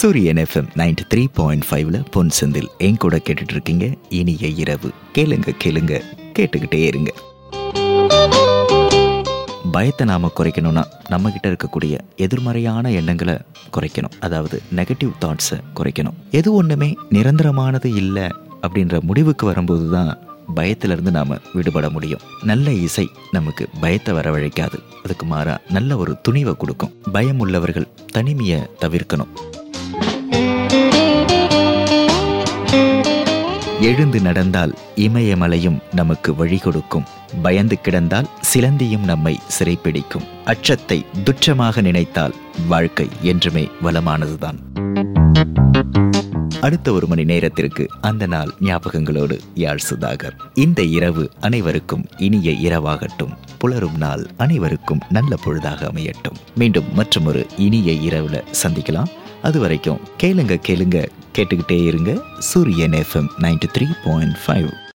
சூரியன் FM ninety three point ஃபைவ்ல பொன் செந்தில் என் கூட கேட்டுட்டு இருக்கீங்க இனிய இரவு கேளுங்க கேளுங்க கேட்டுக்கிட்டே இருங்க பயத்தை நாம குறைக்கணும்னா நம்ம கிட்ட இருக்கக்கூடிய எதிர்மறையான எண்ணங்களை குறைக்கணும் அதாவது நெகட்டிவ் தாட்ஸை குறைக்கணும் எது ஒண்ணுமே நிரந்தரமானது இல்லை அப்படின்ற முடிவுக்கு வரும்போது தான் பயத்திலிருந்து நாம விடுபட முடியும் நல்ல இசை நமக்கு பயத்தை வரவழைக்காது அதுக்கு மாறா நல்ல ஒரு துணிவை கொடுக்கும் பயம் உள்ளவர்கள் தனிமையை தவிர்க்கணும் எழுந்து நடந்தால் இமயமலையும் நமக்கு வழி கொடுக்கும் பயந்து கிடந்தால் சிலந்தியும் நம்மை சிறைப்பிடிக்கும் அச்சத்தை துச்சமாக நினைத்தால் வாழ்க்கை என்றுமே வளமானதுதான் அடுத்த ஒரு மணி நேரத்திற்கு அந்த நாள் ஞாபகங்களோடு யாழ் சுதாகர் இந்த இரவு அனைவருக்கும் இனிய இரவாகட்டும் புலரும் நாள் அனைவருக்கும் நல்ல பொழுதாக அமையட்டும் மீண்டும் மற்றொரு இனிய இரவுல சந்திக்கலாம் அது வரைக்கும் கேளுங்க கேளுங்க கேட்டுக்கிட்டே இருங்க Suryan FM ninety three point five